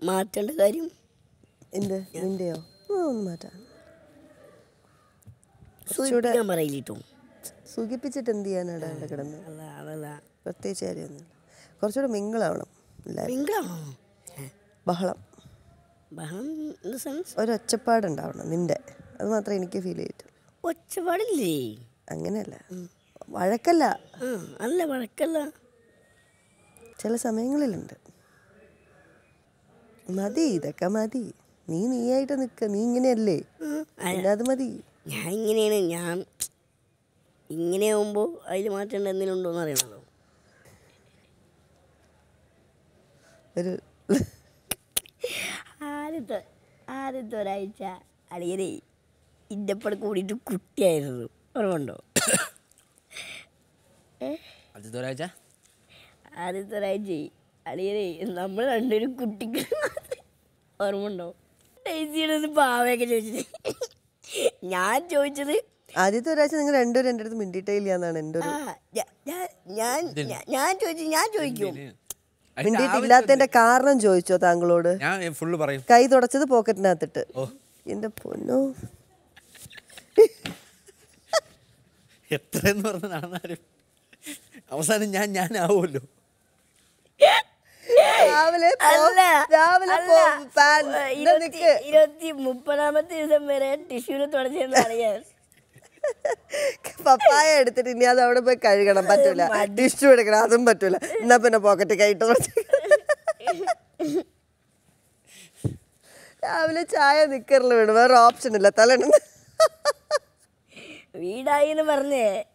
മാറ്റേണ്ട കാര്യം എന്ത് നിന്റെയോ ആ, ഒന്ന് മാറ്റാം സൂചിപ്പിക്കാൻ പറയില്ലോ സുഖിപ്പിച്ചിട്ട് എന്ത് ചെയ്യാനാണ് അവിടെ കിടന്ന് അല്ല അതല്ല പ്രത്യേകിച്ച് കാര്യമൊന്നുമില്ല കുറച്ചുകൂടെ മിങ്കിളാവണം എല്ലാവരും നിങ്ങളാണോ ബഹളം ബഹളം ഇൻ ദ സെൻസ് ഒരു ഒച്ചപ്പാടുണ്ടാവണം നിന്റെ അത് മാത്രമേ എനിക്ക് ഫീൽ ചെയ്തിട്ടുള്ളൂ ഒച്ചപ്പാടില്ലേ അങ്ങനെയല്ല വഴക്കല്ല ആ അല്ല വഴക്കല്ല ചില സമയങ്ങളിലുണ്ട് മതി ഇതൊക്കെ മതി നീ നീയായിട്ട് നിൽക്ക നീ ഇങ്ങനെയല്ലേ ആ, അ- പിന്നെ അത് മതി ഞാൻ ഇങ്ങനെയാണ് ഞാൻ ഇങ്ങനെ ആവുമ്പോൾ അതിൽ മാറ്റേണ്ട എന്തെങ്കിലും ഉണ്ടോ എന്ന് അറിയണമല്ലോ ഒരു ആദ്യത്തെ ആദ്യത്തെ ഒരാഴ്ച അളിയനെ ഇൻ്റെപ്പടെ കൂടിയിട്ട് കുട്ടിയായിരുന്നു ഓർമ്മയുണ്ടോ ആദ്യത്തെ ഒരാഴ്ച ആദ്യത്തെ ഒരാഴ്ച അളിയനെ നമ്മൾ രണ്ടുപേരും കുട്ടിക്ക് ഓർമ്മയുണ്ടോ ടേസിയുടെ ഒന്ന് പാവയൊക്കെ ചോദിച്ചത് ഞാൻ ചോദിച്ചത് ആദ്യത്തെ ഒരാഴ്ച നിങ്ങൾ രണ്ടുപേരും എൻ്റെ അടുത്ത് മിണ്ടിയിട്ടേ ഇല്ല എന്നാണ് എൻ്റെ ആ ഒരു ഞാ- ഞാൻ ഞാൻ ഞാൻ- ഞാൻ ചോദിച്ചു ഞാൻ ചോദിക്കും അതിന്റെ മിണ്ടിയിട്ടില്ലാത്തതിന്റെ കാരണം ചോദിച്ചോ താങ്കളോട് ഞാൻ ഫുള്ള് പറയും കൈ തുടച്ചത് പോക്കറ്റിനകത്തിട്ട് എന്റെ പൊന്നോ എത്രയെന്ന് പറഞ്ഞ് നടന്നാലും അവസാനം ഞാൻ ഞാനാവുമല്ലോ രാവിലെ പോ- അല്ല രാവിലെ അല്ല. പോ- പാൻ- ഏ, ഇതാ ഇരുപത്തി നിക്ക്. ഇരുപത്തി മുപ്പതാമത്തെ ദിവസം വരെ ടിഷ്യൂല് തുടച്ചെന്ന് അറിയാൻ പപ്പായ എടുത്തിട്ട് ഇനി അത് അവിടെ പോയി കഴുകണം പറ്റൂല ടിഷ്യൂ എടുക്കണം അതും പറ്റൂല എന്നാ പിന്നെ പോക്കറ്റ് കൈയിട്ട് തുടച്ച് രാവിലെ ചായ നിക്കറിൽ വീണ് വേറെ ഓപ്ഷൻ ഇല്ല തലേന്ന് വീടായി എന്ന് പറഞ്ഞേ